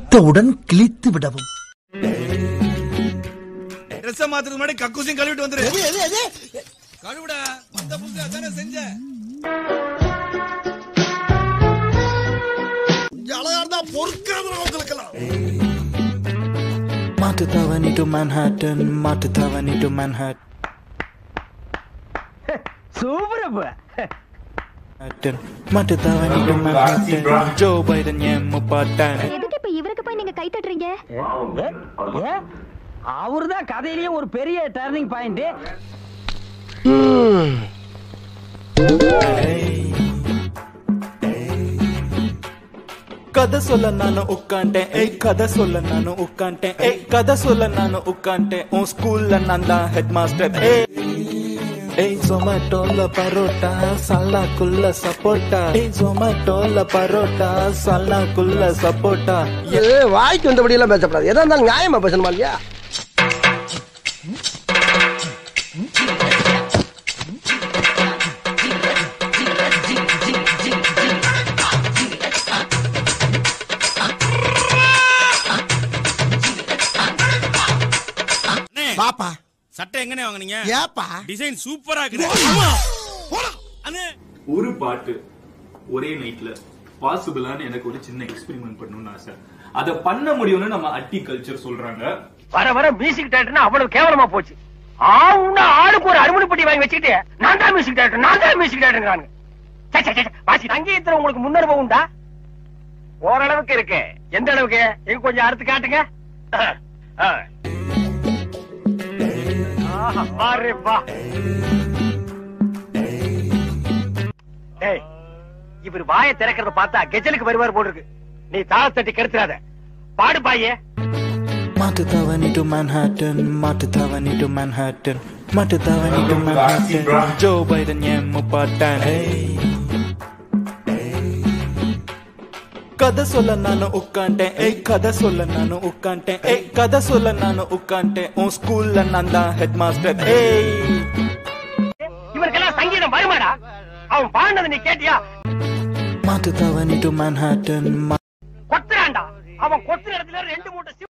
பார்த்தவுடன் கிழித்து விடவும் ட்ரெஸ் மாத்துறது முன்னாடி கக்கூசியும் கழுவிட்டு வந்துரு கழுவுடா அந்த புதுசு அதானே செஞ்ச அழகா இருந்தா பொறுக்காத உங்களுக்கெல்லாம் Matutawani to Manhattan, Matutawani to Manhattan. Manhattan, Matutawani to Manhattan. Joe Biden ஏம்மு பாட்டான் எதுக்கு இப்ப இவருக்கு போய் நீங்க கை தட்டுறீங்க அவர்தான் கதையிலேயே ஒரு பெரிய டர்னிங் பாயிண்ட் கதை சொல்ல நானு உட்காண்டேன் ஏய் கதை சொல்ல நானு உட்காண்டேன் ஏய் கதை சொல்ல நானு உட்காண்டேன் உன் ஸ்கூல்ல நான் தான் ஹெட் மாஸ்டர் ஏய் ஏய் ஜொமேட்டோல பரோட்டா சல்லாக்குள்ள சப்போட்டா ஏய் ஜொமேட்டோல பரோட்டா சல்லாக்குள்ள சப்போட்டா வாய்க்கு வந்தபடி எல்லாம் பேசப்படாது எதா இருந்தாலும் நியாயமா பேசணுமா இல்லையா பாப்பா சட்டை எங்கனே வாங்குனீங்க ஏப்பா டிசைன் சூப்பரா இருக்குது அண்ணே ஒரு பாட்டு ஒரே நைட்ல பாசிபிளான்னு எனக்கு ஒரு சின்ன எக்ஸ்பெரிமெண்ட் பண்ணணும்னு ஆசை அத பண்ண முடியும்னு நம்ம அட்டி கல்ச்சர் சொல்றாங்க வர வர மியூசிக் டைரக்டர்னா அவ்வளவு கேவலமா போச்சு ஆவுன்னா ஆளுக்கு ஒரு அருமணி பெட்டி வாங்கி வச்சுக்கிட்டு நான் தான் மியூசிக் டைரக்டர் நான் தான் மியூசிக் டைரக்டர் வாசி சங்கீதத்துல உங்களுக்கு முன்னனுபவம் உண்டா ஓரளவுக்கு இருக்கு எந்த அளவுக்கு எங்க கொஞ்சம் அறுத்து காட்டுங்க அஹ், அஹ். ஆஹா, பாரு வா டேய் இவர் வாயை திறக்கிறத பார்த்தா கெஜலுக்கு வருவார் போல் இருக்கு நீ தாளத்தட்டி கெடுத்துறாத பாடு பாயே Matutawani to Manhattan, Matutawani to Manhattan, Matutawani to Manhattan. Joe Biden ஏம்மு பாட்டான் கதை சொல்ல நானு உட்காண்டேன் ஏய் கதை சொல்ல நானு உட்காண்டேன் ஏய் கதை சொல்ல நானு உட்காண்டேன் உன் ஸ்கூல்ல நான் தான் ஹெட் மாஸ்டர் ஏய் இவருக்கெல்லாம் சங்கீதம் வருமாடா அவன் பாடினது நீ கேட்டியா Matutawani to Manhattan, கொத்துறான்டா அவன் கொத்துற இடத்துல ரெண்டு மூட்டை